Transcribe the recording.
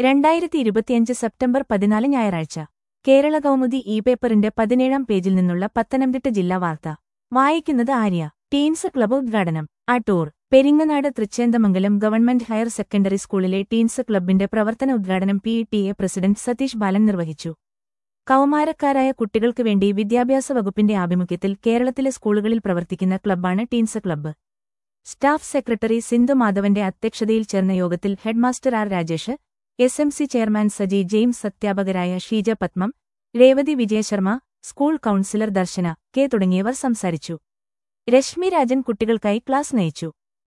രണ്ടായിരത്തി ഇരുപത്തിയഞ്ച് സെപ്റ്റംബർ പതിനാല് ഞായറാഴ്ച കേരള കൗമുദി ഇ പേപ്പറിന്റെ പതിനേഴാം പേജിൽ നിന്നുള്ള പത്തനംതിട്ട ജില്ലാ വാർത്ത വായിക്കുന്നത് ആര്യ ടീൻസ് ക്ലബ്ബ് ഉദ്ഘാടനം Adoor Peringanad Thrichenthamangalam government higher secondary സ്കൂളിലെ ടീൻസ് ക്ലബ്ബിന്റെ പ്രവർത്തന ഉദ്ഘാടനം P T A president Satheesh Balan നിർവഹിച്ചു കൗമാരക്കാരായ കുട്ടികൾക്ക് വേണ്ടി വിദ്യാഭ്യാസ വകുപ്പിന്റെ ആഭിമുഖ്യത്തിൽ കേരളത്തിലെ സ്കൂളുകളിൽ പ്രവർത്തിക്കുന്ന ക്ലബ്ബാണ് teens club staff secretary Sindhu മാധവന്റെ അധ്യക്ഷതയിൽ ചേർന്ന യോഗത്തിൽ headmaster R Rajesh S M C chairman Saji James അധ്യാപകരായ Sheeja Padmam Revathi Vijayasharma school counsellor Darshana K തുടങ്ങിയവർ സംസാരിച്ചു രശ്മി രാജൻ കുട്ടികൾക്കായി ക്ലാസ് നയിച്ചു